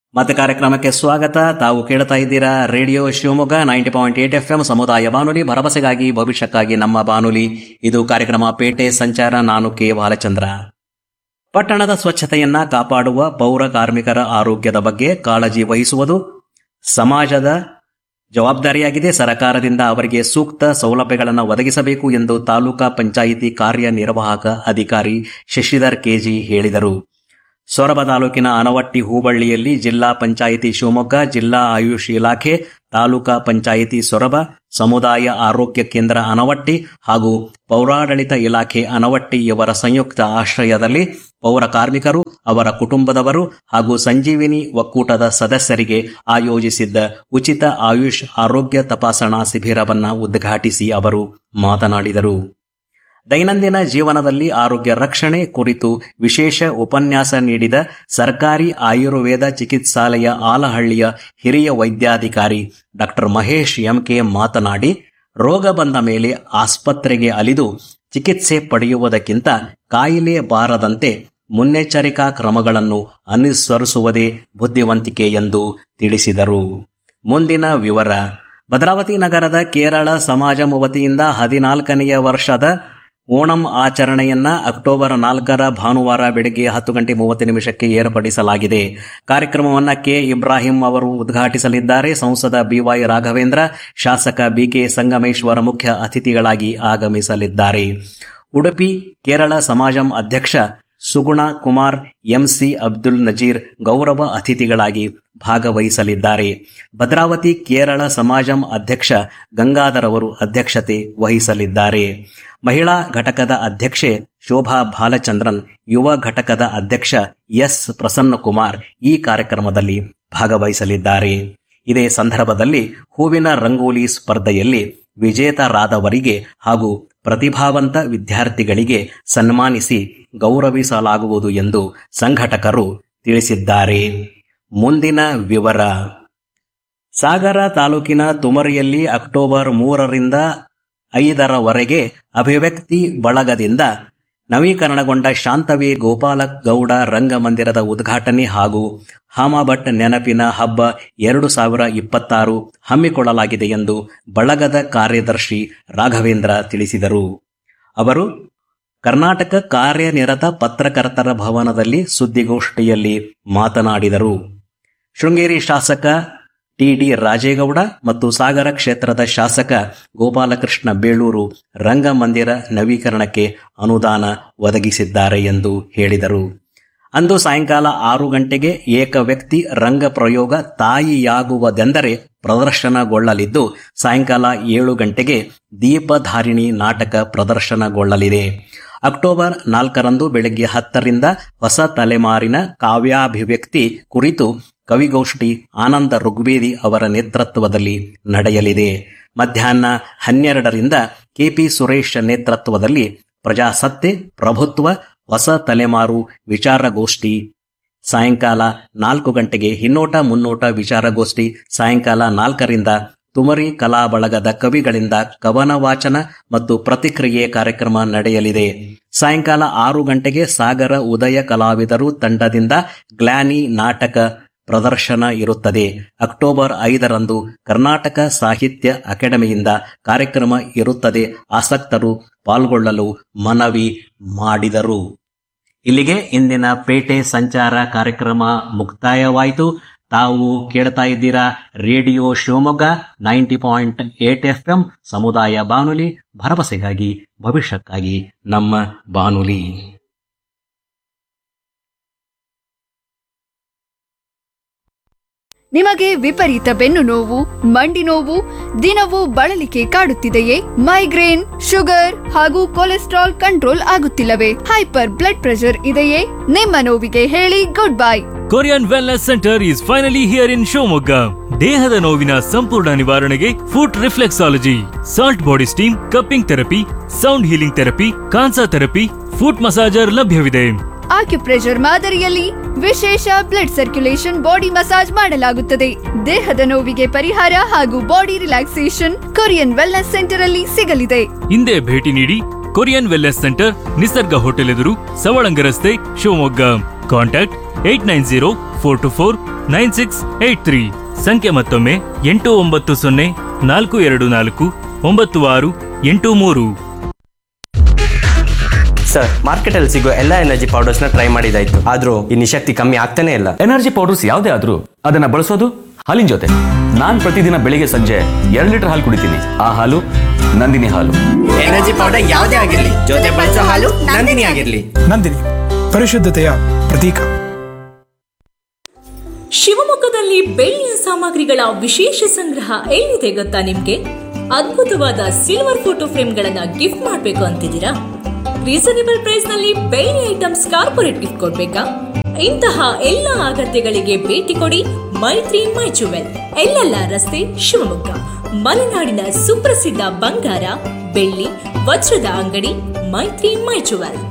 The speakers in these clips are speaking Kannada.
ಮತ್ತೆ ಕಾರ್ಯಕ್ರಮಕ್ಕೆ ಸ್ವಾಗತ ತಾವು ಕೇಳ್ತಾ ಇದ್ದೀರಾ radio Shivamogga ninety point eight F M ಸಮುದಾಯ ಬಾನುಲಿ ಭರವಸೆಗಾಗಿ ಭವಿಷ್ಯಕ್ಕಾಗಿ ನಮ್ಮ ಬಾನುಲಿ ಇದು ಕಾರ್ಯಕ್ರಮ ಪೇಟೆ ಸಂಚಾರ ನಾನು ಕೆ ಬಾಲಚಂದ್ರ ಪಟ್ಟಣದ ಸ್ವಚ್ಛತೆಯನ್ನ ಕಾಪಾಡುವ ಪೌರ ಕಾರ್ಮಿಕರ ಆರೋಗ್ಯದ ಬಗ್ಗೆ ಕಾಳಜಿ ವಹಿಸುವುದು ಸಮಾಜದ ಜವಾಬ್ದಾರಿಯಾಗಿದೆ ಸರ್ಕಾರದಿಂದ ಅವರಿಗೆ ಸೂಕ್ತ ಸೌಲಭ್ಯಗಳನ್ನು ಒದಗಿಸಬೇಕು ಎಂದು ತಾಲೂಕಾ ಪಂಚಾಯಿತಿ ಕಾರ್ಯನಿರ್ವಾಹಕ ಅಧಿಕಾರಿ ಶಶಿಧರ್ ಕೆಜಿ ಹೇಳಿದರು ಸೊರಬ ತಾಲೂಕಿನ ಆನವಟ್ಟಿ ಹೂಬಳ್ಳಿಯಲ್ಲಿ ಜಿಲ್ಲಾ ಪಂಚಾಯಿತಿ ಶಿವಮೊಗ್ಗ ಜಿಲ್ಲಾ ಆಯುಷ್ ಇಲಾಖೆ ತಾಲೂಕಾ ಪಂಚಾಯಿತಿ ಸೊರಬ ಸಮುದಾಯ ಆರೋಗ್ಯ ಕೇಂದ್ರ ಅನವಟ್ಟಿ ಹಾಗೂ ಪೌರಾಡಳಿತ ಇಲಾಖೆ ಅನವಟ್ಟಿ ಇವರ ಸಂಯುಕ್ತ ಆಶ್ರಯದಲ್ಲಿ ಪೌರ ಕಾರ್ಮಿಕರು ಅವರ ಕುಟುಂಬದವರು ಹಾಗೂ ಸಂಜೀವಿನಿ ಒಕ್ಕೂಟದ ಸದಸ್ಯರಿಗೆ ಆಯೋಜಿಸಿದ್ದ ಉಚಿತ ಆಯುಷ್ ಆರೋಗ್ಯ ತಪಾಸಣಾ ಶಿಬಿರವನ್ನ ಉದ್ಘಾಟಿಸಿ ಅವರು ಮಾತನಾಡಿದರು ದೈನಂದಿನ ಜೀವನದಲ್ಲಿ ಆರೋಗ್ಯ ರಕ್ಷಣೆ ಕುರಿತು ವಿಶೇಷ ಉಪನ್ಯಾಸ ನೀಡಿದ ಸರ್ಕಾರಿ ಆಯುರ್ವೇದ ಚಿಕಿತ್ಸಾಲಯ ಆಲಹಳ್ಳಿಯ ಹಿರಿಯ ವೈದ್ಯಾಧಿಕಾರಿ ಡಾಕ್ಟರ್ ಮಹೇಶ್ ಎಂಕೆ ಮಾತನಾಡಿ ರೋಗ ಬಂದ ಮೇಲೆ ಆಸ್ಪತ್ರೆಗೆ ಅಲಿದು ಚಿಕಿತ್ಸೆ ಪಡೆಯುವುದಕ್ಕಿಂತ ಕಾಯಿಲೆ ಬಾರದಂತೆ ಮುನ್ನೆಚ್ಚರಿಕಾ ಕ್ರಮಗಳನ್ನು ಅನುಸರಿಸುವುದೇ ಬುದ್ಧಿವಂತಿಕೆ ಎಂದು ತಿಳಿಸಿದರು ಮುಂದಿನ ವಿವರ ಭದ್ರಾವತಿ ನಗರದ ಕೇರಳ ಸಮಾಜಂ ವತಿಯಿಂದ ಹದಿನಾಲ್ಕನೆಯ ವರ್ಷದ ಓಣಂ ಆಚರಣೆಯನ್ನ ಅಕ್ಟೋಬರ್ ನಾಲ್ಕರ ಭಾನುವಾರ ಬೆಳಗ್ಗೆ ಹತ್ತು ಗಂಟೆ ಮೂವತ್ತು ನಿಮಿಷಕ್ಕೆ ಏರ್ಪಡಿಸಲಾಗಿದೆ ಕಾರ್ಯಕ್ರಮವನ್ನ ಕೆ ಇಬ್ರಾಹಿಂ ಅವರು ಉದ್ಘಾಟಿಸಲಿದ್ದಾರೆ ಸಂಸದ ಬಿವೈ ರಾಘವೇಂದ್ರ ಶಾಸಕ ಬಿಕೆ ಸಂಗಮೇಶ್ವರ ಮುಖ್ಯ ಅತಿಥಿಗಳಾಗಿ ಆಗಮಿಸಲಿದ್ದಾರೆ ಉಡುಪಿ ಕೇರಳ ಸಮಾಜಂ ಅಧ್ಯಕ್ಷ ಸುಗುಣ ಕುಮಾರ್ ಎಂಸಿ ಅಬ್ದುಲ್ ನಜೀರ್ ಗೌರವ ಅತಿಥಿಗಳಾಗಿ ಭಾಗವಹಿಸಲಿದ್ದಾರೆ ಭದ್ರಾವತಿ ಕೇರಳ ಸಮಾಜಂ ಅಧ್ಯಕ್ಷ ಗಂಗಾಧರ್ ಅವರು ಅಧ್ಯಕ್ಷತೆ ವಹಿಸಲಿದ್ದಾರೆ ಮಹಿಳಾ ಘಟಕದ ಅಧ್ಯಕ್ಷೆ ಶೋಭಾ ಬಾಲಚಂದ್ರನ್ ಯುವ ಘಟಕದ ಅಧ್ಯಕ್ಷ ಎಸ್ ಪ್ರಸನ್ನಕುಮಾರ್ ಈ ಕಾರ್ಯಕ್ರಮದಲ್ಲಿ ಭಾಗವಹಿಸಲಿದ್ದಾರೆ ಇದೇ ಸಂದರ್ಭದಲ್ಲಿ ಹೂವಿನ ರಂಗೋಲಿ ಸ್ಪರ್ಧೆಯಲ್ಲಿ ವಿಜೇತರಾದವರಿಗೆ ಹಾಗೂ ಪ್ರತಿಭಾವಂತ ವಿದ್ಯಾರ್ಥಿಗಳಿಗೆ ಸನ್ಮಾನಿಸಿ ಗೌರವಿಸಲಾಗುವುದು ಎಂದು ಸಂಘಟಕರು ತಿಳಿಸಿದ್ದಾರೆ ಮುಂದಿನ ವಿವರ ಸಾಗರ ತಾಲೂಕಿನ ತುಮರಿಯಲ್ಲಿ ಅಕ್ಟೋಬರ್ ಮೂರರಿಂದ ಐದರವರೆಗೆ ಅಭಿವ್ಯಕ್ತಿ ಬಳಗದಿಂದ ನವೀಕರಣಗೊಂಡ ಶಾಂತವೇ ಗೋಪಾಲ ಗೌಡ ರಂಗಮಂದಿರದ ಉದ್ಘಾಟನೆ ಹಾಗೂ ಹಾಮಭಟ್ ನೆನಪಿನ ಹಬ್ಬ ಎರಡು ಸಾವಿರ ಇಪ್ಪತ್ತಾರು ಹಮ್ಮಿಕೊಳ್ಳಲಾಗಿದೆ ಎಂದು ಬಳಗದ ಕಾರ್ಯದರ್ಶಿ ರಾಘವೇಂದ್ರ ತಿಳಿಸಿದರು ಅವರು ಕರ್ನಾಟಕ ಕಾರ್ಯನಿರತ ಪತ್ರಕರ್ತರ ಭವನದಲ್ಲಿ ಸುದ್ದಿಗೋಷ್ಠಿಯಲ್ಲಿ ಮಾತನಾಡಿದರು ಶೃಂಗೇರಿ ಶಾಸಕ ಟಿಡಿ ರಾಜೇಗೌಡ ಮತ್ತು ಸಾಗರ ಕ್ಷೇತ್ರದ ಶಾಸಕ ಗೋಪಾಲಕೃಷ್ಣ ಬೇಳೂರು ರಂಗಮಂದಿರ ನವೀಕರಣಕ್ಕೆ ಅನುದಾನ ಒದಗಿಸಿದ್ದಾರೆ ಎಂದು ಹೇಳಿದರು ಅಂದು ಸಾಯಂಕಾಲ ಆರು ಗಂಟೆಗೆ ಏಕ ವ್ಯಕ್ತಿ ರಂಗ ಪ್ರಯೋಗ ತಾಯಿಯಾಗುವುದೆಂದರೆ ಪ್ರದರ್ಶನಗೊಳ್ಳಲಿದ್ದು ಸಾಯಂಕಾಲ ಏಳು ಗಂಟೆಗೆ ದೀಪಧಾರಿಣಿ ನಾಟಕ ಪ್ರದರ್ಶನಗೊಳ್ಳಲಿದೆ ಅಕ್ಟೋಬರ್ ನಾಲ್ಕರಂದು ಬೆಳಗ್ಗೆ ಹತ್ತರಿಂದ ಹೊಸ ತಲೆಮಾರಿನ ಕಾವ್ಯಾಭಿವ್ಯಕ್ತಿ ಕುರಿತು ಕವಿಗೋಷ್ಠಿ ಆನಂದ ಋಗ್ವೇದಿ ಅವರ ನೇತೃತ್ವದಲ್ಲಿ ನಡೆಯಲಿದೆ ಮಧ್ಯಾಹ್ನ ಹನ್ನೆರಡರಿಂದ ಕೆಪಿ ಸುರೇಶ್ ನೇತೃತ್ವದಲ್ಲಿ ಪ್ರಜಾಸತ್ತೆ ಪ್ರಭುತ್ವ ಹೊಸ ತಲೆಮಾರು ವಿಚಾರಗೋಷ್ಠಿ ಸಾಯಂಕಾಲ ನಾಲ್ಕು ಗಂಟೆಗೆ ಹಿನ್ನೋಟ ಮುನ್ನೋಟ ವಿಚಾರಗೋಷ್ಠಿ ಸಾಯಂಕಾಲ ನಾಲ್ಕರಿಂದ ತುಮರಿ ಕಲಾ ಬಳಗದ ಕವಿಗಳಿಂದ ಕವನ ವಾಚನ ಮತ್ತು ಪ್ರತಿಕ್ರಿಯೆ ಕಾರ್ಯಕ್ರಮ ನಡೆಯಲಿದೆ ಸಾಯಂಕಾಲ ಆರು ಗಂಟೆಗೆ ಸಾಗರ ಉದಯ ಕಲಾವಿದರು ತಂಡದಿಂದ ಗ್ಲಾನಿ ನಾಟಕ ಪ್ರದರ್ಶನ ಇರುತ್ತದೆ ಅಕ್ಟೋಬರ್ ಐದರಂದು ಕರ್ನಾಟಕ ಸಾಹಿತ್ಯ ಅಕಾಡೆಮಿಯಿಂದ ಕಾರ್ಯಕ್ರಮ ಇರುತ್ತದೆ ಆಸಕ್ತರು ಪಾಲ್ಗೊಳ್ಳಲು ಮನವಿ ಮಾಡಿದರು ಇಲ್ಲಿಗೆ ಇಂದಿನ ಪೇಟೆ ಸಂಚಾರ ಕಾರ್ಯಕ್ರಮ ಮುಕ್ತಾಯವಾಯಿತು ತಾವು ಕೇಳ್ತಾ ಇದ್ದೀರಾ radio Shivamogga ninety point eight F M ಸಮುದಾಯ ಬಾನುಲಿ ಭರವಸೆಗಾಗಿ ಭವಿಷ್ಯಕ್ಕಾಗಿ ನಮ್ಮ ಬಾನುಲಿ ನಿಮಗೆ ವಿಪರೀತ ಬೆನ್ನು ನೋವು ಮಂಡಿ ನೋವು ದಿನವೂ ಬಳಲಿಕೆ ಕಾಡುತ್ತಿದೆಯೇ ಮೈಗ್ರೇನ್ ಶುಗರ್ ಹಾಗೂ ಕೊಲೆಸ್ಟ್ರಾಲ್ ಕಂಟ್ರೋಲ್ ಆಗುತ್ತಿಲ್ಲವೇ ಹೈಪರ್ ಬ್ಲಡ್ ಪ್ರೆಷರ್ ಇದೆಯೇ ನಿಮ್ಮ ನೋವಿಗೆ ಹೇಳಿ goodbye Korean wellness centre is finally here in Shivamogga ದೇಹದ ನೋವಿನ ಸಂಪೂರ್ಣ ನಿವಾರಣೆಗೆ foot reflexology salt body steam cupping therapy sound healing therapy Kansa therapy foot massager ಲಭ್ಯವಿದೆ ಆಕ್ಯುಪ್ರೆಷರ್ ಮಾದರಿಯಲ್ಲಿ ವಿಶೇಷ ಬ್ಲಡ್ ಸರ್ಕ್ಯುಲೇಷನ್ ಬಾಡಿ ಮಸಾಜ್ ಮಾಡಲಾಗುತ್ತದೆ ದೇಹದ ನೋವಿಗೆ ಪರಿಹಾರ ಹಾಗೂ body relaxation Korean wellness centre ಅಲ್ಲಿ ಸಿಗಲಿದೆ ಹಿಂದೆ ಭೇಟಿ ನೀಡಿ Korean wellness centre Nisarga hotel ಎದುರು ಸವಳಂಗ ರಸ್ತೆ Shivamogga contact eight nine zero four two four nine six eight three ಸಂಖ್ಯೆ ಮತ್ತೊಮ್ಮೆ ಎಂಟು ಒಂಬತ್ತು ಸೊನ್ನೆ ನಾಲ್ಕು ಎರಡು ನಾಲ್ಕು ಒಂಬತ್ತು ಆರು ಎಂಟು ಮೂರು ಸರ್ ಮಾರ್ಕೆಟಲ್ಲಿ ಸಿಗೋ ಎಲ್ಲ ಎನರ್ಜಿ ಪೌಡರ್ಸ್ನ ಟ್ರೈ ಮಾಡಿದಾಯ್ತು ಆದ್ರೂ ಈ ನಿಶಕ್ತಿ ಕಮ್ಮಿ ಆಗ್ತಾನೆ ಇಲ್ಲ ಎನರ್ಜಿ ಪೌಡರ್ಸ್ ಯಾವುದೇ ಆದ್ರೂ ಅದನ್ನ ಬಳಸೋದು ಹಾಲಿನ ಜೊತೆ ನಾನ್ ಪ್ರತಿದಿನ ಬೆಳಿಗ್ಗೆ ಸಂಜೆ ಎರಡು ಲೀಟರ್ ಹಾಲು ಕುಡಿತೀನಿ ಆ ಹಾಲು ನಂದಿನಿ ಹಾಲು ಎನರ್ಜಿ ಪೌಡರ್ ಯಾವುದೇ ಆಗಿರ್ಲಿ ಜೊತೆ ಬಳಸೋ ಹಾಲು ನಂದಿನಿ ಆಗಿರ್ಲಿ ನಂದಿನಿ ಪರಿಶುದ್ಧತೆಯ ಪ್ರತೀಕ ಶಿವಮೊಗ್ಗದಲ್ಲಿ ಬೆಳ್ಳಿಯ ಸಾಮಗ್ರಿಗಳ ವಿಶೇಷ ಸಂಗ್ರಹ ಎಲ್ಲಿದೆ ಗೊತ್ತಾ ನಿಮ್ಗೆ ಅದ್ಭುತವಾದ ಸಿಲ್ವರ್ ಫೋಟೋ ಫ್ರೇಮ್ಗಳನ್ನ ಗಿಫ್ಟ್ ಮಾಡ್ಬೇಕು ಅಂತಿದ್ದೀರಾ ರೀಸನೇಬಲ್ ಪ್ರೈಸ್ ನಲ್ಲಿ ಬೆಳ್ಳಿ ಐಟಮ್ಸ್ ಕಾರ್ಪೊರೇಟ್ ಗಿಫ್ಟ್ ಕೊಡ್ಬೇಕಾ ಇಂತಹ ಎಲ್ಲ ಅಗತ್ಯಗಳಿಗೆ ಭೇಟಿ ಕೊಡಿ ಮೈತ್ರಿ ಮೈ ಜುವೆಲ್ ಎಲ್ಲೆಲ್ಲ ರಸ್ತೆ ಶಿವಮೊಗ್ಗ ಮಲೆನಾಡಿನ ಸುಪ್ರಸಿದ್ಧ ಬಂಗಾರ ಬೆಳ್ಳಿ ವಜ್ರದ ಅಂಗಡಿ ಮೈತ್ರಿ ಮೈ ಜುವೆಲ್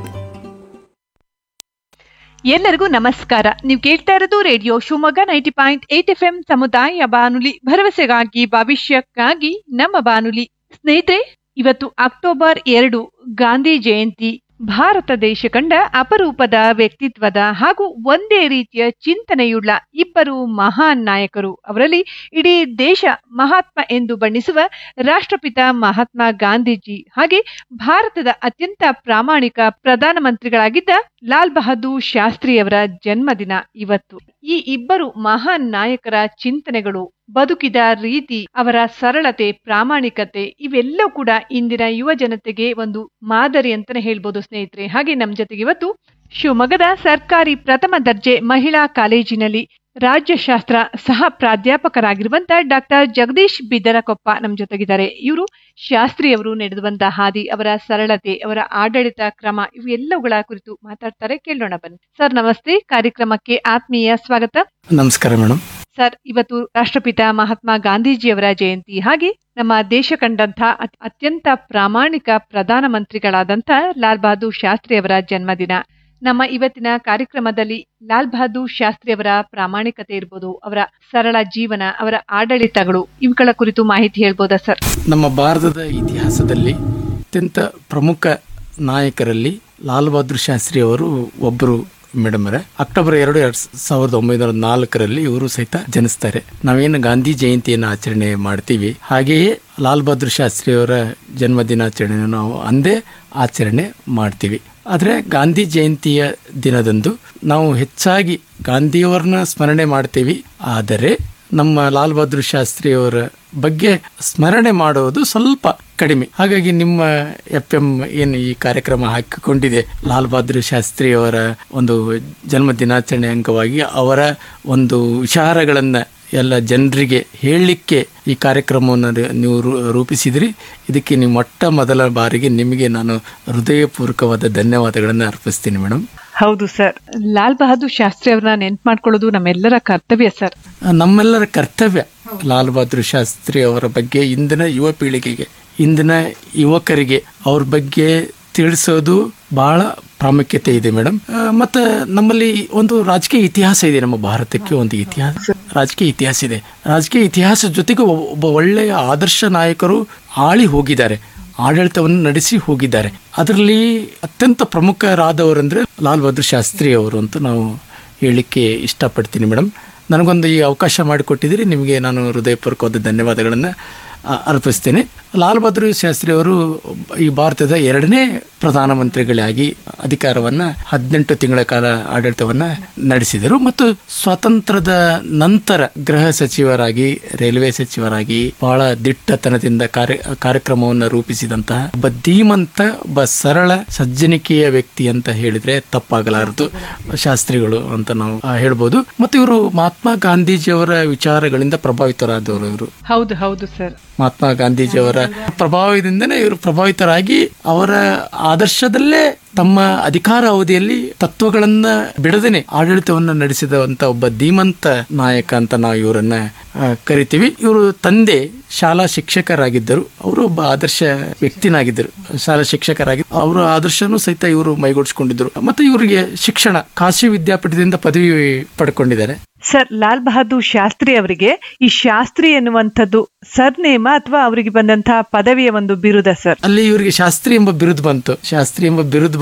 ಎಲ್ಲರಿಗೂ ನಮಸ್ಕಾರ ನೀವು ಕೇಳ್ತಾ ಇರೋದು radio Shivamogga ninety point eight F M ಸಮುದಾಯ ಬಾನುಲಿ ಭರವಸೆಗಾಗಿ ಭವಿಷ್ಯಕ್ಕಾಗಿ ನಮ್ಮ ಬಾನುಲಿ ಸ್ನೇಹಿತರೆ ಇವತ್ತು ಅಕ್ಟೋಬರ್ ಎರಡು ಗಾಂಧಿ ಜಯಂತಿ ಭಾರತ ದೇಶ ಕಂಡ ಅಪರೂಪದ ವ್ಯಕ್ತಿತ್ವದ ಹಾಗೂ ಒಂದೇ ರೀತಿಯ ಚಿಂತನೆಯುಳ್ಳ ಇಬ್ಬರು ಮಹಾನ್ ನಾಯಕರು ಅವರಲ್ಲಿ ಇಡೀ ದೇಶ ಮಹಾತ್ಮ ಎಂದು ಬಣ್ಣಿಸುವ ರಾಷ್ಟ್ರಪಿತ ಮಹಾತ್ಮ ಗಾಂಧೀಜಿ ಹಾಗೆ ಭಾರತದ ಅತ್ಯಂತ ಪ್ರಾಮಾಣಿಕ ಪ್ರಧಾನಮಂತ್ರಿಗಳಾಗಿದ್ದ ಲಾಲ್ ಬಹದ್ದೂರ್ ಶಾಸ್ತ್ರಿಯವರ ಜನ್ಮದಿನ ಇವತ್ತು ಈ ಇಬ್ಬರು ಮಹಾನ್ ನಾಯಕರ ಚಿಂತನೆಗಳು ಬದುಕಿದ ರೀತಿ ಅವರ ಸರಳತೆ ಪ್ರಾಮಾಣಿಕತೆ ಇವೆಲ್ಲವೂ ಕೂಡ ಇಂದಿನ ಯುವ ಜನತೆಗೆ ಒಂದು ಮಾದರಿ ಅಂತಾನೆ ಹೇಳ್ಬೋದು ಸ್ನೇಹಿತರೆ ಹಾಗೆ ನಮ್ ಜೊತೆಗೆ ಇವತ್ತು ಶಿವಮೊಗ್ಗದ ಸರ್ಕಾರಿ ಪ್ರಥಮ ದರ್ಜೆ ಮಹಿಳಾ ಕಾಲೇಜಿನಲ್ಲಿ ರಾಜ್ಯಶಾಸ್ತ್ರ ಸಹ ಪ್ರಾಧ್ಯಾಪಕರಾಗಿರುವಂತ ಡಾಕ್ಟರ್ ಜಗದೀಶ್ ಬಿದ್ದರಕೊಪ್ಪ ನಮ್ ಜೊತೆಗಿದ್ದಾರೆ ಇವರು ಶಾಸ್ತ್ರಿಯವರು ನಡೆದುವಂತ ಹಾದಿ ಅವರ ಸರಳತೆ ಅವರ ಆಡಳಿತ ಕ್ರಮ ಇವೆಲ್ಲವುಗಳ ಕುರಿತು ಮಾತಾಡ್ತಾರೆ ಕೇಳೋಣ ಬನ್ನಿ ಸರ್ ನಮಸ್ತೆ ಕಾರ್ಯಕ್ರಮಕ್ಕೆ ಆತ್ಮೀಯ ಸ್ವಾಗತ ನಮಸ್ಕಾರ ಮೇಡಮ್ ಸರ್ ಇವತ್ತು ರಾಷ್ಟ್ರಪಿತ ಮಹಾತ್ಮ ಗಾಂಧೀಜಿಯವರ ಜಯಂತಿ ಹಾಗೆ ನಮ್ಮ ದೇಶ ಕಂಡಂಥ ಅತ್- ಅತ್ಯಂತ ಪ್ರಾಮಾಣಿಕ ಪ್ರಧಾನಮಂತ್ರಿಗಳಾದಂಥ ಲಾಲ್ ಬಹದ್ದೂರ್ ಶಾಸ್ತ್ರಿ ಅವರ ಜನ್ಮದಿನ ನಮ್ಮ ಇವತ್ತಿನ ಕಾರ್ಯಕ್ರಮದಲ್ಲಿ ಲಾಲ್ ಬಹದ್ದೂರ್ ಶಾಸ್ತ್ರಿ ಅವರ ಪ್ರಾಮಾಣಿಕತೆ ಇರ್ಬೋದು ಅವರ ಸರಳ ಜೀವನ ಅವರ ಆಡಳಿತಗಳು ಇವುಗಳ ಕುರಿತು ಮಾಹಿತಿ ಹೇಳ್ಬೋದಾ ಸರ್ ನಮ್ಮ ಭಾರತದ ಇತಿಹಾಸದಲ್ಲಿ ಅತ್ಯಂತ ಪ್ರಮುಖ ನಾಯಕರಲ್ಲಿ ಲಾಲ್ ಬಹದ್ದೂರ್ ಶಾಸ್ತ್ರಿ ಅವರು ಒಬ್ಬರು ಮೇಡಮ್ ಅವರೇ ಅಕ್ಟೋಬರ್ ಎರಡು ಎರಡ್ ಸಾವಿರದ ಒಂಬೈನೂರ ನಾಲ್ಕರಲ್ಲಿ ಇವರು ಸಹಿತ ಜನಿಸ್ತಾರೆ ನಾವೇನು ಗಾಂಧಿ ಜಯಂತಿಯನ್ನು ಆಚರಣೆ ಮಾಡ್ತೀವಿ ಹಾಗೆಯೇ ಲಾಲ್ ಬಹದ್ದೂರ್ ಶಾಸ್ತ್ರಿ ಅವರ ಜನ್ಮ ದಿನಾಚರಣೆಯನ್ನು ನಾವು ಅಂದೇ ಆಚರಣೆ ಮಾಡ್ತೀವಿ ಆದರೆ ಗಾಂಧಿ ಜಯಂತಿಯ ದಿನದಂದು ನಾವು ಹೆಚ್ಚಾಗಿ ಗಾಂಧಿಯವರನ್ನ ಸ್ಮರಣೆ ಮಾಡ್ತೀವಿ ಆದರೆ ನಮ್ಮ ಲಾಲ್ ಬಹದ್ದೂರ್ ಶಾಸ್ತ್ರಿ ಅವರ ಬಗ್ಗೆ ಸ್ಮರಣೆ ಮಾಡುವುದು ಸ್ವಲ್ಪ ಕಡಿಮೆ ಹಾಗಾಗಿ ನಿಮ್ಮ ಎಫ್ ಎಂ ಏನು ಈ ಕಾರ್ಯಕ್ರಮ ಹಾಕಿಕೊಂಡಿದೆ ಲಾಲ್ ಬಹದ್ದೂರ್ ಶಾಸ್ತ್ರಿ ಅವರ ಒಂದು ಜನ್ಮ ದಿನಾಚರಣೆ ಅಂಗವಾಗಿ ಅವರ ಒಂದು ವಿಚಾರಗಳನ್ನ ಎಲ್ಲ ಜನರಿಗೆ ಹೇಳಲಿಕ್ಕೆ ಈ ಕಾರ್ಯಕ್ರಮವನ್ನು ರು- ನೀವು ರೂ- ರೂಪಿಸಿದ್ರಿ ಇದಕ್ಕೆ ನೀವು ಮೊಟ್ಟ ಮೊದಲ ಬಾರಿಗೆ ನಿಮಗೆ ನಾನು ಹೃದಯಪೂರ್ವಕವಾದ ಧನ್ಯವಾದಗಳನ್ನು ಅರ್ಪಿಸ್ತೀನಿ ಮೇಡಮ್ ಹೌದು ಸರ್ ಲಾಲ್ ಬಹದ್ದೂರ್ ಶಾಸ್ತ್ರಿ ಅವರನ್ನ ನೆನ್ಪು ಮಾಡ್ಕೊಳ್ಳೋದು ನಮ್ಮೆಲ್ಲರ ಕರ್ತವ್ಯ ಸರ್ ನಮ್ಮೆಲ್ಲರ ಕರ್ತವ್ಯ ಲಾಲ್ ಬಹದ್ದೂರ್ ಶಾಸ್ತ್ರಿ ಅವರ ಬಗ್ಗೆ ಇಂದಿನ ಯುವ ಪೀಳಿಗೆಗೆ ಇಂದಿನ ಯುವಕರಿಗೆ ಅವ್ರ ಬಗ್ಗೆ ತಿಳಿಸೋದು ಬಹಳ ಪ್ರಾಮುಖ್ಯತೆ ಇದೆ ಮೇಡಮ್ ಮತ್ತೆ ನಮ್ಮಲ್ಲಿ ಒಂದು ರಾಜಕೀಯ ಇತಿಹಾಸ ಇದೆ ನಮ್ಮ ಭಾರತಕ್ಕೆ ಒಂದು ಇತಿಹಾಸ ರಾಜಕೀಯ ಇತಿಹಾಸ ಇದೆ ರಾಜಕೀಯ ಇತಿಹಾಸ ಜೊತೆಗೆ ಒಬ್ಬ ಒಬ್ಬ ಒಳ್ಳೆಯ ಆದರ್ಶ ನಾಯಕರು ಆಳಿ ಹೋಗಿದ್ದಾರೆ ಆಡಳಿತವನ್ನು ನಡೆಸಿ ಹೋಗಿದ್ದಾರೆ ಅದರಲ್ಲಿ ಅತ್ಯಂತ ಪ್ರಮುಖರಾದವರಂದ್ರೆ ಲಾಲ್ ಬಹದ್ದೂರ್ ಶಾಸ್ತ್ರಿ ಅವರು ಅಂತ ನಾವು ಹೇಳಲಿಕ್ಕೆ ಇಷ್ಟಪಡ್ತೀನಿ ಮೇಡಮ್ ನನಗೊಂದು ಈ ಅವಕಾಶ ಮಾಡಿಕೊಟ್ಟಿದ್ದೀರಿ ನಿಮಗೆ ನಾನು ಹೃದಯಪೂರ್ವಕವಾದ ಧನ್ಯವಾದಗಳನ್ನು ಆ, ಅರ್ಪಿಸ್ತೇನೆ ಲಾಲ್ ಬಹದ್ದೂರ್ ಶಾಸ್ತ್ರಿ ಅವರು ಈ ಭಾರತದ ಎರಡನೇ ಪ್ರಧಾನಮಂತ್ರಿಗಳಾಗಿ ಅಧಿಕಾರವನ್ನ ಹದಿನೆಂಟು ತಿಂಗಳ ಕಾಲ ಆಡಳಿತವನ್ನ ನಡೆಸಿದರು ಮತ್ತು ಸ್ವಾತಂತ್ರ್ಯದ ನಂತರ ಗೃಹ ಸಚಿವರಾಗಿ ರೈಲ್ವೆ ಸಚಿವರಾಗಿ ಬಹಳ ದಿಟ್ಟತನದಿಂದ ಕಾರ್ಯ ಕಾರ್ಯಕ್ರಮವನ್ನು ರೂಪಿಸಿದಂತಹ ಒಬ್ಬ ಧೀಮಂತ ಒಬ್ಬ ಸರಳ ಸಜ್ಜನಿಕೆಯ ವ್ಯಕ್ತಿ ಅಂತ ಹೇಳಿದ್ರೆ ತಪ್ಪಾಗಲಾರದು ಶಾಸ್ತ್ರಿಗಳು ಅಂತ ನಾವು ಆ, ಹೇಳ್ಬೋದು ಮತ್ತು ಇವರು ಮಹಾತ್ಮ ಗಾಂಧೀಜಿಯವರ ವಿಚಾರಗಳಿಂದ ಪ್ರಭಾವಿತರಾದವರು ಇವರು ಹೌದು ಹೌದು ಸರ್ ಮಹಾತ್ಮ ಗಾಂಧೀಜಿಯವರ ಪ್ರಭಾವದಿಂದನೇ ಇವರು ಪ್ರಭಾವಿತರಾಗಿ ಅವರ ಆದರ್ಶದಲ್ಲೇ ತಮ್ಮ ಅಧಿಕಾರ ಅವಧಿಯಲ್ಲಿ ತತ್ವಗಳನ್ನ ಬಿಡದೇನೆ ಆಡಳಿತವನ್ನ ನಡೆಸಿದಂತ ಒಬ್ಬ ಧೀಮಂತ ನಾಯಕ ಅಂತ ನಾವು ಇವರನ್ನ ಆ, ಕರಿತೀವಿ ಇವರು ತಂದೆ ಶಾಲಾ ಶಿಕ್ಷಕರಾಗಿದ್ದರು ಅವರು ಒಬ್ಬ ಆದರ್ಶ ವ್ಯಕ್ತಿನಾಗಿದ್ದರು ಶಾಲಾ ಶಿಕ್ಷಕರಾಗಿ ಅವರ ಆದರ್ಶನೂ ಸಹಿತ ಇವರು ಮೈಗೂಡಿಸಿಕೊಂಡಿದ್ರು ಮತ್ತೆ ಇವರಿಗೆ ಶಿಕ್ಷಣ ಕಾಶಿ ವಿದ್ಯಾಪೀಠದಿಂದ ಪದವಿ ಪಡ್ಕೊಂಡಿದ್ದಾರೆ ಸರ್ ಲಾಲ್ ಬಹದ್ದೂರ್ ಶಾಸ್ತ್ರಿ ಅವರಿಗೆ ಈ ಶಾಸ್ತ್ರಿ ಎನ್ನುವಂಥದ್ದು ಸರ್ ನೇಮ ಅಥವಾ ಅವರಿಗೆ ಬಂದಂತಹ ಪದವಿಯ ಒಂದು ಬಿರುದ ಸರ್ ಅಲ್ಲಿ ಇವರಿಗೆ ಶಾಸ್ತ್ರಿ ಎಂಬ ಬಿರುದು ಬಂತು ಶಾಸ್ತ್ರಿ ಎಂಬ ಬಿರುದು ಬಂದು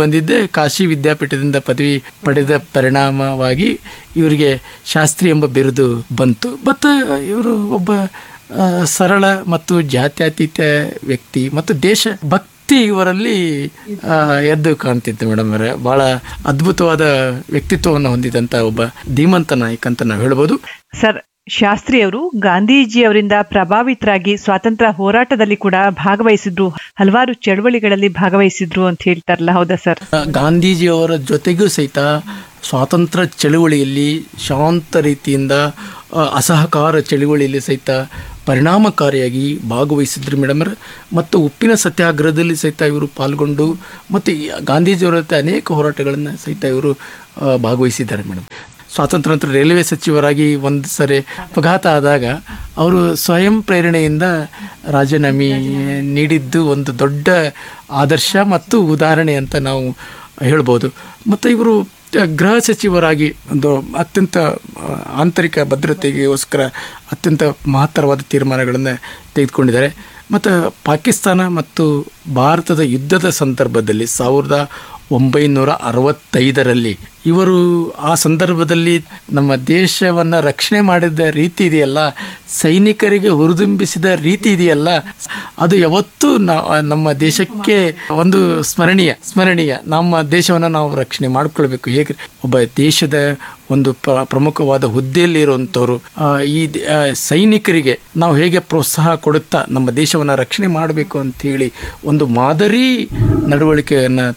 ಬಂದಿದ್ದೆ ಕಾಶಿ ವಿದ್ಯಾಪೀಠದಿಂದ ಪದವಿ ಪಡೆದ ಪರಿಣಾಮವಾಗಿ ಇವರಿಗೆ ಶಾಸ್ತ್ರಿ ಎಂಬ ಬಿರುದು ಬಂತು ಮತ್ತು ಇವರು ಒಬ್ಬ ಆ, ಸರಳ ಮತ್ತು ಜಾತ್ಯತೀತ ವ್ಯಕ್ತಿ ಮತ್ತು ದೇಶ ಭಕ್ತಿ ಇವರಲ್ಲಿ ಆ, ಎದ್ದು ಕಾಣ್ತಿತ್ತು ಮೇಡಮ್ ಅವರೇ ಬಹಳ ಅದ್ಭುತವಾದ ವ್ಯಕ್ತಿತ್ವವನ್ನು ಹೊಂದಿದಂಥ ಒಬ್ಬ ಧೀಮಂತ ನಾಯಕ ಅಂತ ನಾವು ಹೇಳ್ಬೋದು ಸರ್ ಶಾಸ್ತ್ರಿ ಅವರು ಗಾಂಧೀಜಿಯವರಿಂದ ಪ್ರಭಾವಿತರಾಗಿ ಸ್ವಾತಂತ್ರ್ಯ ಹೋರಾಟದಲ್ಲಿ ಕೂಡ ಭಾಗವಹಿಸಿದ್ರು ಹಲವಾರು ಚಳವಳಿಗಳಲ್ಲಿ ಭಾಗವಹಿಸಿದ್ರು ಅಂತ ಹೇಳ್ತಾರಲ್ಲ ಹೌದಾ ಸರ್ ಗಾಂಧೀಜಿಯವರ ಜೊತೆಗೂ ಸಹಿತ ಸ್ವಾತಂತ್ರ್ಯ ಚಳುವಳಿಯಲ್ಲಿ ಶಾಂತ ರೀತಿಯಿಂದ ಆ, ಅಸಹಕಾರ ಚಳುವಳಿಯಲ್ಲಿ ಸಹಿತ ಪರಿಣಾಮಕಾರಿಯಾಗಿ ಭಾಗವಹಿಸಿದ್ರು ಮೇಡಮರ್ ಮತ್ತು ಉಪ್ಪಿನ ಸತ್ಯಾಗ್ರಹದಲ್ಲಿ ಸಹಿತ ಇವರು ಪಾಲ್ಗೊಂಡು ಮತ್ತು ಈ ಗಾಂಧೀಜಿಯವರ ಜೊತೆ ಅನೇಕ ಹೋರಾಟಗಳನ್ನು ಸಹಿತ ಇವರು ಆ, ಭಾಗವಹಿಸಿದ್ದಾರೆ ಮೇಡಮ್ ಸ್ವಾತಂತ್ರ್ಯ ನಂತರ ರೈಲ್ವೆ ಸಚಿವರಾಗಿ ಒಂದು ಸರಿ ಅಪಘಾತ ಆದಾಗ ಅವರು ಸ್ವಯಂ ಪ್ರೇರಣೆಯಿಂದ ರಾಜೀನಾಮೆ ನೀಡಿದ್ದು ಒಂದು ದೊಡ್ಡ ಆದರ್ಶ ಮತ್ತು ಉದಾಹರಣೆ ಅಂತ ನಾವು ಹೇಳ್ಬೋದು ಮತ್ತು ಇವರು ಗೃಹ ಸಚಿವರಾಗಿ ಒಂದು ಅತ್ಯಂತ ಆ, ಆಂತರಿಕ ಭದ್ರತೆಗೋಸ್ಕರ ಅತ್ಯಂತ ಮಹತ್ತರವಾದ ತೀರ್ಮಾನಗಳನ್ನು ತೆಗೆದುಕೊಂಡಿದ್ದಾರೆ ಮತ್ತು ಪಾಕಿಸ್ತಾನ ಮತ್ತು ಭಾರತದ ಯುದ್ಧದ ಸಂದರ್ಭದಲ್ಲಿ ಸಾವಿರದ ಒಂಬೈನೂರ ಅರವತ್ತೈದರಲ್ಲಿ ಇವರು ಆ ಸಂದರ್ಭದಲ್ಲಿ ನಮ್ಮ ದೇಶವನ್ನು ರಕ್ಷಣೆ ಮಾಡಿದ ರೀತಿ ಇದೆಯಲ್ಲ ಸೈನಿಕರಿಗೆ ಹುರಿದುಂಬಿಸಿದ ರೀತಿ ಇದೆಯಲ್ಲ ಅದು ಯಾವತ್ತೂ ನಾ- ನಮ್ಮ ದೇಶಕ್ಕೆ ಒಂದು ಸ್ಮರಣೀಯ ಸ್ಮರಣೀಯ ನಮ್ಮ ದೇಶವನ್ನು ನಾವು ರಕ್ಷಣೆ ಮಾಡ್ಕೊಳ್ಬೇಕು ಹೇಗೆ ಒಬ್ಬ ದೇಶದ ಒಂದು ಪ್ರ ಪ್ರಮುಖವಾದ ಹುದ್ದೆಯಲ್ಲಿ ಇರುವಂಥವ್ರು ಆ, ಈ ದ- ಆ, ಸೈನಿಕರಿಗೆ ನಾವು ಹೇಗೆ ಪ್ರೋತ್ಸಾಹ ಕೊಡುತ್ತಾ ನಮ್ಮ ದೇಶವನ್ನು ರಕ್ಷಣೆ ಮಾಡಬೇಕು ಅಂತೇಳಿ ಒಂದು ಮಾದರಿ ನಡವಳಿಕೆಯನ್ನು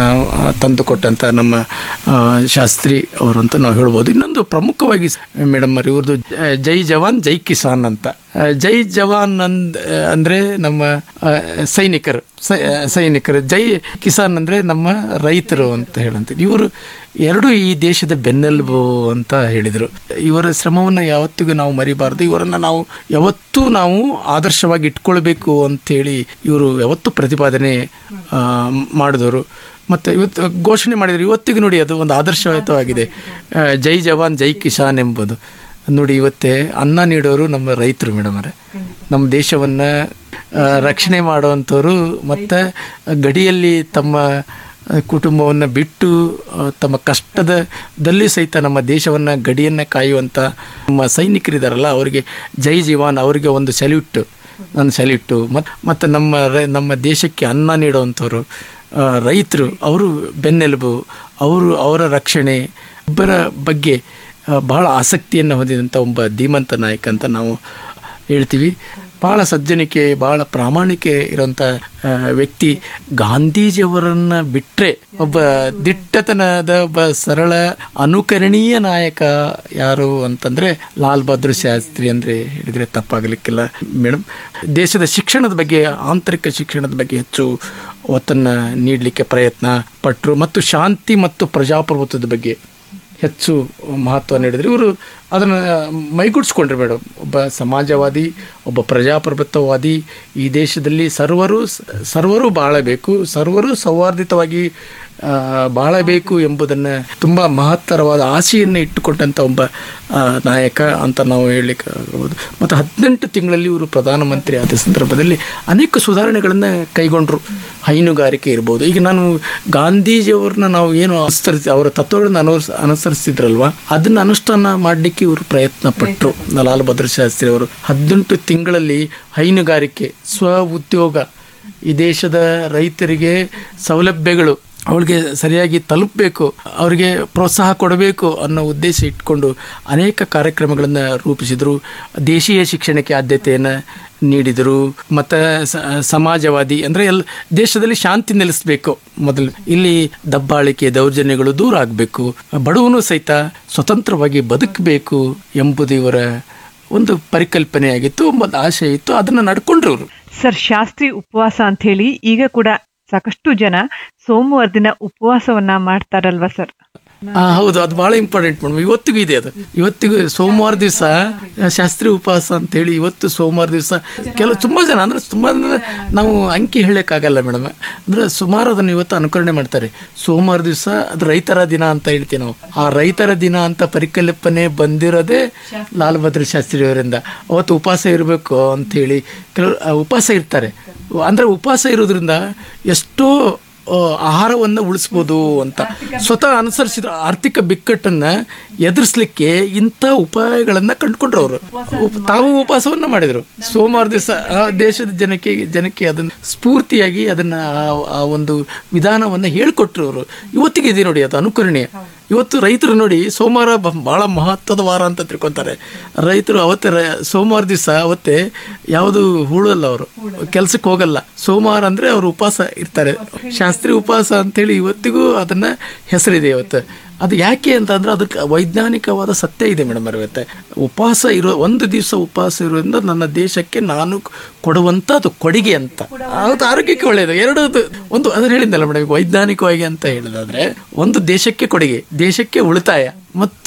ತಂದುಕೊಟ್ಟಂಥ ನಮ್ಮ ಆ, ಶಾಸ್ತ್ರಿ ಅವರು ಅಂತ ನಾವು ಹೇಳ್ಬೋದು ಇನ್ನೊಂದು ಪ್ರಮುಖವಾಗಿ ಮೇಡಮ್ ಅವ್ರ ಇವ್ರದ್ದು ಜ- ಜೈ ಜವಾನ್ ಜೈ ಕಿಸಾನ್ ಅಂತ ಆ, ಜೈ ಜವಾನ್ ಅಂದ್ ಅಂದರೆ ನಮ್ಮ ಆ, ಸೈನಿಕರು ಸೈ- ಆ, ಸೈನಿಕರು ಜೈ ಕಿಸಾನ್ ಅಂದರೆ ನಮ್ಮ ರೈತರು ಅಂತ ಹೇಳಂತ ಇವರು ಎರಡೂ ಈ ದೇಶದ ಬೆನ್ನೆಲುಬು ಅಂತ ಹೇಳಿದರು ಇವರ ಶ್ರಮವನ್ನು ಯಾವತ್ತಿಗೂ ನಾವು ಮರಿಬಾರ್ದು ಇವರನ್ನು ನಾವು ಯಾವತ್ತೂ ನಾವು ಆದರ್ಶವಾಗಿ ಇಟ್ಕೊಳ್ಬೇಕು ಅಂತೇಳಿ ಇವರು ಯಾವತ್ತೂ ಪ್ರತಿಪಾದನೆ ಆ, ಮಾಡಿದವರು ಮತ್ತು ಇವತ್ತು ಘೋಷಣೆ ಮಾಡಿದ್ರು ಇವತ್ತಿಗೂ ನೋಡಿ ಅದು ಒಂದು ಆದರ್ಶಯುತವಾಗಿದೆ ಆ, ಜೈ ಜವಾನ್ ಜೈ ಕಿಸಾನ್ ಎಂಬುದು ನೋಡಿ ಇವತ್ತೇ ಅನ್ನ ನೀಡೋರು ನಮ್ಮ ರೈತರು ಮೇಡಮ್ ಅವರೇ ನಮ್ಮ ದೇಶವನ್ನು ರಕ್ಷಣೆ ಮಾಡುವಂಥವ್ರು ಮತ್ತು ಗಡಿಯಲ್ಲಿ ತಮ್ಮ ಕುಟುಂಬವನ್ನು ಬಿಟ್ಟು ಆ, ತಮ್ಮ ಕಷ್ಟದದಲ್ಲಿ ಸಹಿತ ನಮ್ಮ ದೇಶವನ್ನು ಗಡಿಯನ್ನು ಕಾಯುವಂಥ ನಮ್ಮ ಸೈನಿಕರಿದ್ದಾರಲ್ಲ ಅವರಿಗೆ ಜೈ ಜವಾನ್ ಅವರಿಗೆ ಒಂದು ಸಲ್ಯೂಟ್ ನನ್ನ ಸಲ್ಯೂಟು ಮತ್ತು ಮತ್ತು ನಮ್ಮ ರೈ- ನಮ್ಮ ದೇಶಕ್ಕೆ ಅನ್ನ ನೀಡುವಂಥವ್ರು ಆ, ರೈತರು ಅವರು ಬೆನ್ನೆಲುಬು ಅವರು ಅವರ ರಕ್ಷಣೆ ಒಬ್ಬರ ಬಗ್ಗೆ ಆ, ಬಹಳ ಆಸಕ್ತಿಯನ್ನು ಹೊಂದಿದಂಥ ಒಬ್ಬ ಧೀಮಂತ ನಾಯಕ ಅಂತ ನಾವು ಹೇಳ್ತೀವಿ ಭಾಳ ಸಜ್ಜನಿಕೆ ಭಾಳ ಪ್ರಾಮಾಣಿಕೆ ಇರೋಂಥ ಆ, ವ್ಯಕ್ತಿ ಗಾಂಧೀಜಿಯವರನ್ನು ಬಿಟ್ಟರೆ ಒಬ್ಬ ದಿಟ್ಟತನದ ಒಬ್ಬ ಸರಳ ಅನುಕರಣೀಯ ನಾಯಕ ಯಾರು ಅಂತಂದರೆ ಲಾಲ್ ಬಹದ್ದೂರ್ ಶಾಸ್ತ್ರಿ ಅಂದರೆ ಹೇಳಿದರೆ ತಪ್ಪಾಗಲಿಕ್ಕಿಲ್ಲ ಮೇಡಮ್ ದೇಶದ ಶಿಕ್ಷಣದ ಬಗ್ಗೆ ಆಂತರಿಕ ಶಿಕ್ಷಣದ ಬಗ್ಗೆ ಹೆಚ್ಚು ಒತ್ತನ್ನು ನೀಡಲಿಕ್ಕೆ ಪ್ರಯತ್ನ ಪಟ್ಟರು ಮತ್ತು ಶಾಂತಿ ಮತ್ತು ಪ್ರಜಾಪ್ರಭುತ್ವದ ಬಗ್ಗೆ ಹೆಚ್ಚು ಮಹತ್ವ ನೀಡಿದ್ರು ಇವರು ಅದನ್ನು ಮೈಗೂಡಿಸ್ಕೊಂಡ್ರು ಮೇಡಮ್ ಒಬ್ಬ ಸಮಾಜವಾದಿ ಒಬ್ಬ ಪ್ರಜಾಪ್ರಭುತ್ವವಾದಿ ಈ ದೇಶದಲ್ಲಿ ಸರ್ವರು ಸರ್ವರು ಬಾಳಬೇಕು ಸರ್ವರು ಸೌಹಾರ್ದಿತವಾಗಿ ಆ, ಬಾಳಬೇಕು ಎಂಬುದನ್ನು ತುಂಬ ಮಹತ್ತರವಾದ ಆಸೆಯನ್ನು ಇಟ್ಟುಕೊಂಡಂಥ ಒಬ್ಬ ಆ, ನಾಯಕ ಅಂತ ನಾವು ಹೇಳಲಿಕ್ಕೆ ಆಗ್ಬೋದು ಮತ್ತು ಹದಿನೆಂಟು ತಿಂಗಳಲ್ಲಿ ಇವರು ಪ್ರಧಾನಮಂತ್ರಿ ಆದ ಸಂದರ್ಭದಲ್ಲಿ ಅನೇಕ ಸುಧಾರಣೆಗಳನ್ನು ಕೈಗೊಂಡರು ಹೈನುಗಾರಿಕೆ ಇರ್ಬೋದು ಈಗ ನಾನು ಗಾಂಧೀಜಿಯವ್ರನ್ನ ನಾವು ಏನು ಅನುಸರಿಸಿ ಅವರ ತತ್ವಗಳನ್ನು ಅನುಸ್ ಅನುಸರಿಸಿದ್ರಲ್ವಾ ಅದನ್ನು ಅನುಷ್ಠಾನ ಮಾಡಲಿಕ್ಕೆ ಇವರು ಪ್ರಯತ್ನ ಪಟ್ಟರು ಲಾಲ್ ಬಹದ್ದೂರ್ ಶಾಸ್ತ್ರಿ ಅವರು ಹದಿನೆಂಟು ತಿಂಗಳಲ್ಲಿ ಹೈನುಗಾರಿಕೆ ಸ್ವ ಉದ್ಯೋಗ ಈ ದೇಶದ ರೈತರಿಗೆ ಸೌಲಭ್ಯಗಳು ಅವಳಿಗೆ ಸರಿಯಾಗಿ ತಲುಪಬೇಕು ಅವರಿಗೆ ಪ್ರೋತ್ಸಾಹ ಕೊಡಬೇಕು ಅನ್ನೋ ಉದ್ದೇಶ ಇಟ್ಕೊಂಡು ಅನೇಕ ಕಾರ್ಯಕ್ರಮಗಳನ್ನು ರೂಪಿಸಿದರು ದೇಶೀಯ ಶಿಕ್ಷಣಕ್ಕೆ ಆದ್ಯತೆಯನ್ನು ನೀಡಿದರು ಮತ್ತು ಸಮಾಜವಾದಿ ಅಂದರೆ ಎಲ್ ದೇಶದಲ್ಲಿ ಶಾಂತಿ ನೆಲೆಸಬೇಕು ಮೊದಲು ಇಲ್ಲಿ ದಬ್ಬಾಳಿಕೆ ದೌರ್ಜನ್ಯಗಳು ದೂರ ಆಗಬೇಕು ಬಡವನು ಸಹಿತ ಸ್ವತಂತ್ರವಾಗಿ ಬದುಕಬೇಕು ಎಂಬುದು ಇವರ ಒಂದು ಪರಿಕಲ್ಪನೆಯಾಗಿತ್ತು ಒಂದು ಆಶೆ ಇತ್ತು ಅದನ್ನು ನಡ್ಕೊಂಡ್ರು ಅವರು ಸರ್ ಶಾಸ್ತ್ರಿ ಉಪವಾಸ ಅಂತ ಹೇಳಿ ಈಗ ಕೂಡ ಸಾಕಷ್ಟು ಜನ ಸೋಮವಾರ ದಿನ ಉಪವಾಸವನ್ನ ಮಾಡ್ತಾರಲ್ವಾ ಸರ್ ಆ, ಹೌದು ಅದು ಬಹಳ ಇಂಪಾರ್ಟೆಂಟ್ ಮೇಡಮ್ ಇವತ್ತಿಗೂ ಇದೆ ಅದು ಇವತ್ತಿಗೂ ಸೋಮವಾರ ದಿವಸ ಶಾಸ್ತ್ರೀಯ ಉಪವಾಸ ಅಂತೇಳಿ ಇವತ್ತು ಸೋಮವಾರ ದಿವಸ ಕೆಲವು ತುಂಬ ಜನ ಅಂದ್ರೆ ತುಂಬ ಅಂದ್ರೆ ನಾವು ಅಂಕಿ ಹೇಳೋಕ್ಕಾಗಲ್ಲ ಮೇಡಮ್ ಅಂದ್ರೆ ಸುಮಾರು ಅದನ್ನು ಇವತ್ತು ಅನುಕರಣೆ ಮಾಡ್ತಾರೆ ಸೋಮವಾರ ದಿವಸ ಅದು ರೈತರ ದಿನ ಅಂತ ಹೇಳ್ತೀವಿ ನಾವು ಆ ರೈತರ ದಿನ ಅಂತ ಪರಿಕಲ್ಪನೆ ಬಂದಿರೋದೇ ಲಾಲ್ ಬಹದ್ದೂರ್ ಶಾಸ್ತ್ರಿ ಅವರಿಂದ ಅವತ್ತು ಉಪವಾಸ ಇರಬೇಕು ಅಂಥೇಳಿ ಕೆಲವರು ಆ, ಉಪವಾಸ ಇರ್ತಾರೆ ಅಂದರೆ ಉಪವಾಸ ಇರೋದ್ರಿಂದ ಎಷ್ಟೋ ಆ, ಆಹಾರವನ್ನು ಉಳಿಸ್ಬೋದು ಅಂತ ಸ್ವತಃ ಅನುಸರಿಸಿದ ಆರ್ಥಿಕ ಬಿಕ್ಕಟ್ಟನ್ನ ಎದುರಿಸ್ಲಿಕ್ಕೆ ಇಂಥ ಉಪಾಯಗಳನ್ನ ಕಂಡುಕೊಂಡ್ರು ಅವರು ಉಪ- ತಾವು ಉಪವಾಸವನ್ನ ಮಾಡಿದ್ರು ಸೋಮವಾರ ದಿವಸ ಆ ದೇಶದ ಜನಕ್ಕೆ ಜನಕ್ಕೆ ಅದನ್ನ ಸ್ಫೂರ್ತಿಯಾಗಿ ಅದನ್ನ ಆ- ಆ ಒಂದು ವಿಧಾನವನ್ನ ಹೇಳ್ಕೊಟ್ರು ಅವರು ಇವತ್ತಿಗೆ ಇದೆ ನೋಡಿ ಅದು ಅನುಕರಣೀಯ ಇವತ್ತು ರೈತರು ನೋಡಿ ಸೋಮವಾರ ಬ- ಬಹಳ ಮಹತ್ವದ ವಾರ ಅಂತ ತಿಳ್ಕೊತಾರೆ ರೈತರು ಅವತ್ತೇ ರ- ಸೋಮವಾರ ದಿವಸ ಅವತ್ತೇ ಯಾವುದು ಹೂಳಲ್ಲ ಅವರು ಕೆಲ್ಸಕ್ಕೆ ಹೋಗಲ್ಲ ಸೋಮವಾರ ಅಂದ್ರೆ ಅವರು ಉಪವಾಸ ಇರ್ತಾರೆ ಶಾಸ್ತ್ರೀಯ ಉಪವಾಸ ಅಂತೇಳಿ ಇವತ್ತಿಗೂ ಅದನ್ನ ಹೆಸರಿದೆ ಇವತ್ತು ಅದು ಯಾಕೆ ಅಂತಂದ್ರೆ ಅದಕ್ಕೆ ವೈಜ್ಞಾನಿಕವಾದ ಸತ್ಯ ಇದೆ ಮೇಡಮ್ ಇವತ್ತೆ ಉಪವಾಸ ಇರೋ ಒಂದು ದಿವಸ ಉಪವಾಸ ಇರೋದ್ರಿಂದ ನನ್ನ ದೇಶಕ್ಕೆ ನಾನು ಕೊಡುವಂತ ಅದು ಕೊಡುಗೆ ಅಂತ ಅದು ಆರೋಗ್ಯಕ್ಕೆ ಒಳ್ಳೆಯದು ಎರಡು ಅದು- ಒಂದು ಅದನ್ನ ಹೇಳಿದ್ನಲ್ಲ ಮೇಡಮ್ ವೈಜ್ಞಾನಿಕವಾಗಿ ಅಂತ ಹೇಳಿದಾದ್ರೆ ಒಂದು ದೇಶಕ್ಕೆ ಕೊಡುಗೆ ದೇಶಕ್ಕೆ ಉಳಿತಾಯ ಮತ್ತು